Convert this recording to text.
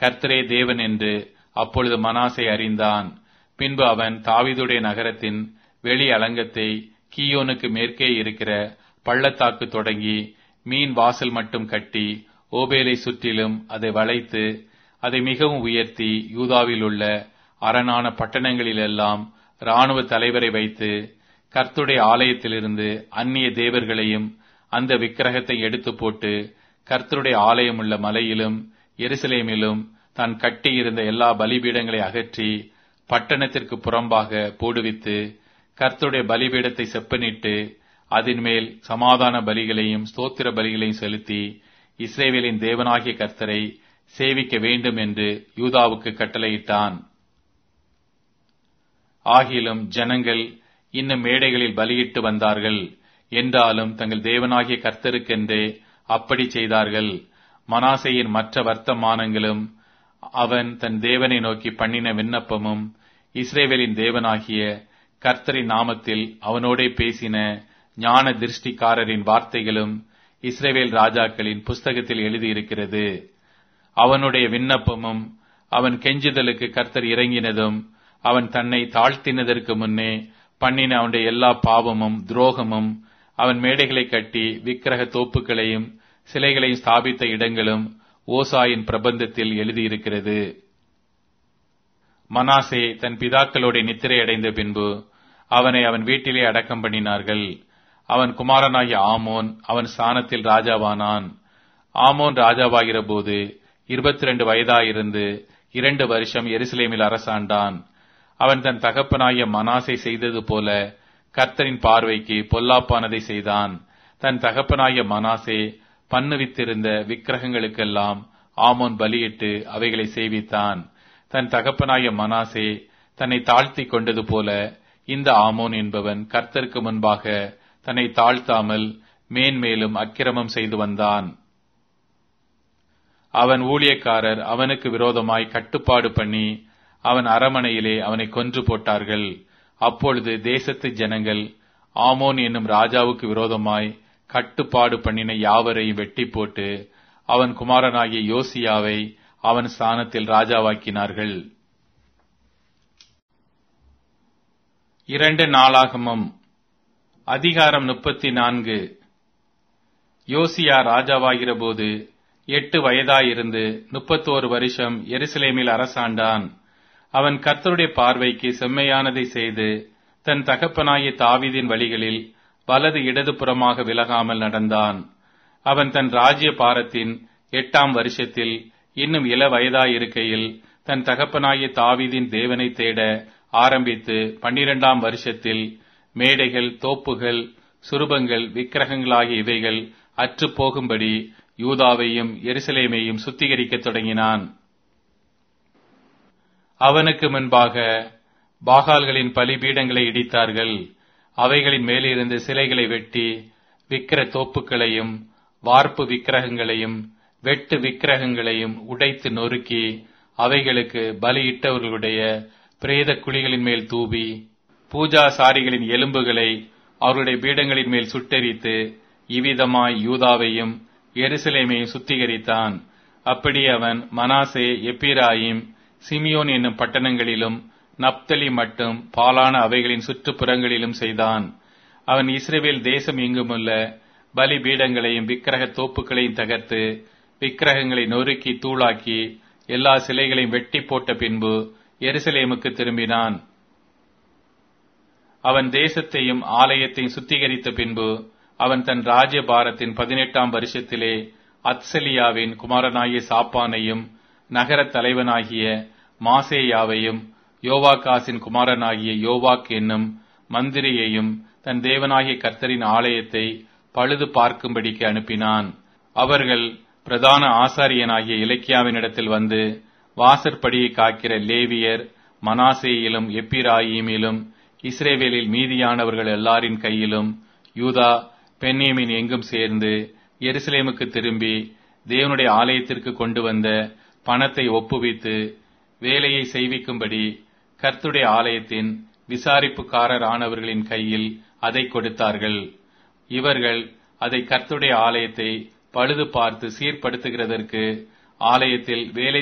கர்த்தரே தேவன் என்று அப்பொழுது மனாசே அறிந்தான் பின்பு அவன் தாவீதுடைய நகரத்தின் வெளி அலங்கத்தை கீயோனுக்கு மேற்கே இருக்கிற பள்ளத்தாக்கு தொடங்கி மீன் வாசல் மட்டும் கட்டி ஓபேலை சுற்றிலும் அதை வளைத்து அதை மிகவும் உயர்த்தி யூதாவில் உள்ள அரணான பட்டணங்களிலெல்லாம் இராணுவ தலைவரை வைத்து கர்த்துடைய ஆலயத்திலிருந்து அந்நிய தேவர்களையும் அந்த விக்கிரகத்தை எடுத்து போட்டு கர்த்தருடைய ஆலயம் உள்ள மலையிலும் எருசலேமிலும் தான் கட்டியிருந்த எல்லா பலிபீடங்களை அகற்றி பட்டணத்திற்கு புறம்பாக போடுவித்து கர்த்தருடைய பலிபீடத்தை செப்பனிட்டு அதன் மேல் சமாதான பலிகளையும் ஸ்தோத்திர பலிகளையும் செலுத்தி இஸ்ரேவேலின் தேவனாகிய கர்த்தரை சேவிக்க வேண்டும் என்று யூதாவுக்கு கட்டளையிட்டான் ஆகிலும் ஜனங்கள் இன்னும் மேடைகளில் பலியிட்டு வந்தார்கள் என்றாலும் தங்கள் தேவனாகிய கர்த்தருக்கென்றே அப்படி செய்தார்கள் மனாசையின் மற்ற வர்த்தமானங்களும் அவன் தன் தேவனை நோக்கி பண்ணின விண்ணப்பமும் இஸ்ரேவேலின் தேவனாகிய கர்த்தரின் நாமத்தில் அவனோடே பேசின ஞான திருஷ்டிக்காரரின் வார்த்தைகளும் இஸ்ரேவேல் ராஜாக்களின் புஸ்தகத்தில் எழுதியிருக்கிறது அவனுடைய விண்ணப்பமும் அவன் கெஞ்சுதலுக்கு கர்த்தர் இறங்கினதும் அவன் தன்னை தாழ்த்தினதற்கு முன்னே பண்ணின அவனுடைய எல்லா பாவமும் துரோகமும் அவன் மேடைகளை கட்டி விக்கிரக தோப்புகளையும் சிலைகளையும் ஸ்தாபித்த இடங்களும் ஓசாயின் பிரபந்தத்தில் எழுதியிருக்கிறது மனாசே தன் பிதாக்களோட நித்திரை அடைந்த பின்பு அவனை அவன் வீட்டிலே அடக்கம் பண்ணினார்கள் அவன் குமாரனாகிய ஆமோன் அவன் ஸ்தானத்தில் ராஜாவானான் ஆமோன் ராஜாவாகிற போது இருபத்தி ரெண்டு வயதாயிருந்து இரண்டு வருஷம் எருசலேமில் அரசாண்டான் அவன் தன் தகப்பனாகிய மனாசை செய்தது போல கர்த்தரின் பார்வைக்கு பொல்லாப்பானதை செய்தான் தன் தகப்பனாகிய மனாசே பண்ணுவித்திருந்த விக்கிரகங்களுக்கெல்லாம் ஆமோன் பலியிட்டு அவைகளை சேவித்தான் தன் தகப்பனாகிய மனாசே தன்னை தாழ்த்தி கொண்டது போல இந்த ஆமோன் என்பவன் கர்த்தருக்கு முன்பாக தன்னை தாழ்த்தாமல் மேன்மேலும் அக்கிரமம் செய்து வந்தான் அவன் ஊழியக்காரர் அவனுக்கு விரோதமாய் கட்டுப்பாடு பண்ணி அவன் அரமனையிலே அவனை கொன்று போட்டார்கள் அப்பொழுது தேசத்து ஜனங்கள் ஆமோன் என்னும் ராஜாவுக்கு விரோதமாய் கட்டுப்பாடு பண்ணின யாவரையும் வெட்டி போட்டு அவன் குமாரனாகிய யோசியாவை அவன் ஸ்தானத்தில் ராஜாவாக்கினார்கள் இரண்டு நாளாகமும் அதிகாரம் முப்பத்தி நான்கு யோசியா ராஜாவாகிற போது எட்டு வயதாயிருந்து முப்பத்தோரு வருஷம் எருசலேமில் அரசாண்டான் அவன் கர்த்தருடைய பார்வைக்கு செம்மையானதை செய்து தன் தகப்பனாகிய தாவீதின் வழிகளில் வலது இடது புறமாக விலகாமல் நடந்தான் அவன் தன் ராஜ்ய பாரத்தின் எட்டாம் வருஷத்தில் இன்னும் இள வயதாயிருக்கையில் தன் தகப்பனாகிய தாவீதின் தேவனை தேட ஆரம்பித்து பன்னிரெண்டாம் வருஷத்தில் மேடைகள் தோப்புகள் சுரூபங்கள் விக்கிரகங்களாகிய இவைகள் அற்று போகும்படி யூதாவையும் எருசலேமையும் சுத்திகரிக்கத் தொடங்கினான் அவனுக்கு முன்பாக பாகால்களின் பலிபீடங்களை இடித்தார்கள் அவைகளின் மேலிருந்து சிலைகளை வெட்டி விக்கிர தோப்புகளையும் வார்ப்பு விக்கிரகங்களையும் வெட்டு விக்கிரகங்களையும் உடைத்து நொறுக்கி அவைகளுக்கு பலியிட்டவர்களுடைய பிரேத குழிகளின் மேல் தூவி பூஜா சாரிகளின் எலும்புகளை அவருடைய பீடங்களின் மேல் சுட்டெரித்து இவ்விதமாய் யூதாவையும் எருசலேமையும் சுத்திகரித்தான் அப்படி அவன் மனாசே எப்பிராயிம் சிமியோன் என்னும் பட்டணங்களிலும் நப்தலி மட்டும் பாலான அவைகளின் சுற்றுப்புறங்களிலும் செய்தான் அவன் இஸ்ரேவேல் தேசம் எங்குமுள்ள பலி பீடங்களையும் விக்கிரக தோப்புகளையும் தகர்த்து விக்கிரகங்களை நொறுக்கி தூளாக்கி எல்லா சிலைகளையும் வெட்டி போட்ட பின்பு எருசலேமுக்கு திரும்பினான் அவன் தேசத்தையும் ஆலயத்தையும் சுத்திகரித்த பின்பு அவன் தன் ராஜ்ய பாரத்தின் பதினெட்டாம் வருஷத்திலே அத்சலியாவின் குமாரனாகிய சாப்பானையும் நகரத் தலைவனாகிய மாசேயாவையும் யோவாகாசின் குமாரனாகிய யோவாக் என்னும் மந்திரியையும் தன் தேவனாகிய கர்த்தரின் ஆலயத்தை பழுது பார்க்கும்படிக்கு அனுப்பினான் அவர்கள் பிரதான ஆசாரியனாகிய இலக்கியாவினிடத்தில் வந்து வாசற்படியை காக்கிற லேவியர் மனாசேயிலும் எப்பிராயிமிலும் இஸ்ரேவேலில் மீதியானவர்கள் எல்லாரின் கையிலும் யூதா பென்னியமின் எங்கும் சேர்ந்து எருசலேமுக்கு திரும்பி தேவனுடைய ஆலயத்திற்கு கொண்டு வந்த பணத்தை ஒப்புவித்து வேலையை செய்விக்கும்படி கர்த்துடைய ஆலயத்தின் விசாரிப்புக்காரர் ஆனவர்களின் கையில் அதை கொடுத்தார்கள் இவர்கள் அதை கர்த்துடைய ஆலயத்தை பழுது பார்த்து சீர்படுத்துகிறதற்கு ஆலயத்தில் வேலை